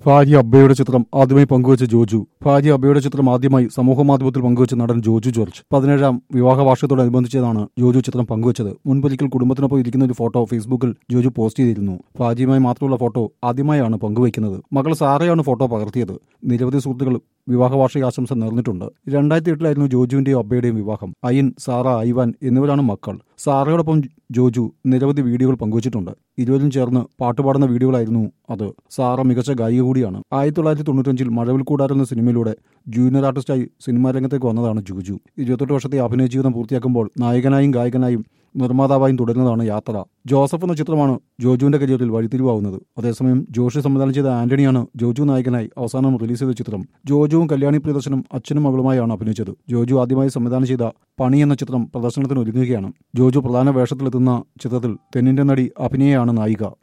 ഭാര്യ അബ്ബയുടെ ചിത്രം ആദ്യമായി പങ്കുവച്ച ജോജു ഭാര്യ അബ്ബയുടെ ചിത്രം ആദ്യമായി സമൂഹമാധ്യമത്തിൽ പങ്കുവച്ച നടൻ ജോജു ജോർജ് പതിനേഴാം വിവാഹ വാർഷികത്തോടനുബന്ധിച്ചാണ് ജോജു ചിത്രം പങ്കുവച്ചത് മുൻപൊരിക്കൽ കുടുംബത്തിനൊപ്പം ഇരിക്കുന്ന ഒരു ഫോട്ടോ ഫേസ്ബുക്കിൽ ജോജു പോസ്റ്റ് ചെയ്തിരുന്നു ഭാര്യയുമായി മാത്രമുള്ള ഫോട്ടോ ആദ്യമായാണ് പങ്കുവയ്ക്കുന്നത് മകൾ സാറയാണ് ഫോട്ടോ പകർത്തിയത് നിരവധി സുഹൃത്തുക്കൾ വിവാഹ വാർഷിക ആശംസ നേർന്നിട്ടുണ്ട് രണ്ടായിരത്തി എട്ടിലായിരുന്നു ജോജുവിന്റെയും അബ്ബയുടെയും വിവാഹം അയിൻ സാറ ഐവാൻ എന്നിവരാണ് മക്കൾ സാറയോടൊപ്പം ജോജു നിരവധി വീഡിയോകൾ പങ്കുവച്ചിട്ടുണ്ട് ഇരുവരും ചേർന്ന് പാട്ടുപാടുന്ന വീഡിയോകളായിരുന്നു അത് സാറ മികച്ച ഗായിക കൂടിയാണ് ആയിരത്തി തൊള്ളായിരത്തി തൊണ്ണൂറ്റഞ്ചിൽ മഴവിൽ കൂടാരം എന്ന സിനിമയിലൂടെ ജൂനിയർ ആർട്ടിസ്റ്റായി സിനിമാ രംഗത്തേക്ക് വന്നതാണ് ജോജു ഇരുപത്തെട്ട് വർഷത്തെ അഭിനയ ജീവിതം പൂർത്തിയാക്കുമ്പോൾ നായകനായും ഗായകനായും നിർമ്മാതാവായും തുടരുന്നതാണ് യാത്ര ജോസഫ് എന്ന ചിത്രമാണ് ജോജുവിന്റെ കരിയറിൽ വഴിത്തിരിവാവുന്നത് അതേസമയം ജോഷി സംവിധാനം ചെയ്ത ആന്റണിയാണ് ജോജു നായകനായി അവസാനം റിലീസ് ചെയ്ത ചിത്രം ജോജുവും കല്യാണി പ്രിയദർശനും അച്ഛനും മകളുമായാണ് അഭിനയിച്ചത് ജോജു ആദ്യമായി സംവിധാനം ചെയ്ത പണി എന്ന ചിത്രം പ്രദർശനത്തിന് ഒരുങ്ങുകയാണ് ജോജു പ്രധാന വേഷത്തിലെത്തുന്ന ചിത്രത്തിൽ തെന്നിന്റെ നടി അഭിനയാണ് നായിക